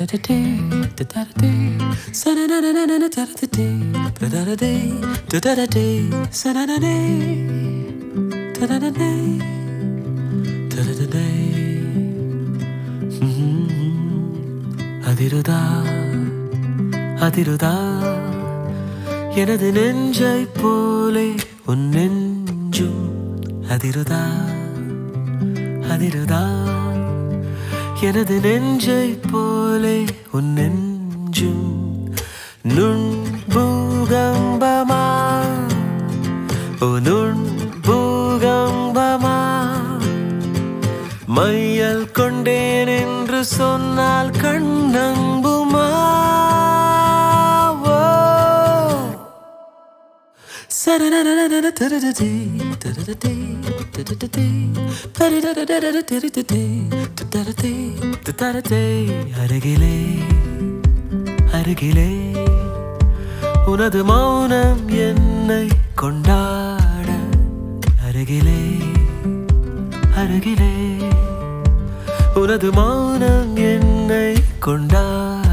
Da-da-da-da, da-da-da-da, sa-na-na-na-na-na, da-da-da-da, da-da-da-da, da-da-da-da, sa-na-na-na, da-da-da-da, da-da-da-da. ம்ம். அதிருதா அதிருதா எனது நெஞ்சை போலே உன் நெஞ்சும் அதிருதா அதிருதா எனது நெஞ்சை போலே உன் நெஞ்சும் நுண் பூகம்பமா ஓ நுண் பூகம்பமா மையல் கொண்டேன் என்று சொன்னால் கண்ணங்குமா ஓ சரரரரரர தரததே, தரததே, தரததே, பரிரரரரர தரததே, தரதே, தரதே. அருகிலே அருகிலே உனது மௌனம் என்னை கொண்டாட அருகிலே அருகிலே உனது மௌனம் என்னை கொண்டாட